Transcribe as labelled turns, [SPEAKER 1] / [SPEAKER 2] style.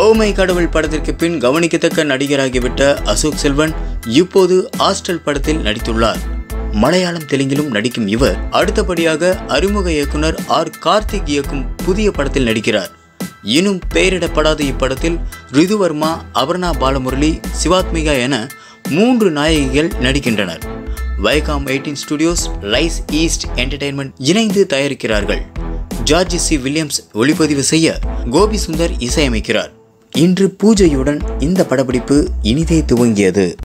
[SPEAKER 1] ஓமை கடவுள் படத்திற்கு பின் கவனிக்கத்தக்க நடிகராகிவிட்ட அசோக் செல்வன் இப்போது ஹாஸ்டல் படத்தில் நடித்துள்ளார் மலையாளம் தெலுங்கிலும் நடிக்கும் இவர் அடுத்தபடியாக அறிமுக இயக்குனர் ஆர் கார்த்திக் இயக்கும் புதிய படத்தில் நடிக்கிறார் இன்னும் பெயரிடப்படாத இப்படத்தில் ரிதுவர்மா அபர்ணா பாலமுரளி சிவாத்மிகா என மூன்று நாயகிகள் நடிக்கின்றனர் வைகாம் எயிட்டீன் ஸ்டுடியோஸ் லைஸ் ஈஸ்ட் என்டர்டைன்மெண்ட் இணைந்து தயாரிக்கிறார்கள் ஜார்ஜ் சி வில்லியம்ஸ் ஒளிப்பதிவு செய்ய கோபி சுந்தர் இசையமைக்கிறார் இன்று பூஜையுடன் இந்த படப்பிடிப்பு இனிதே துவங்கியது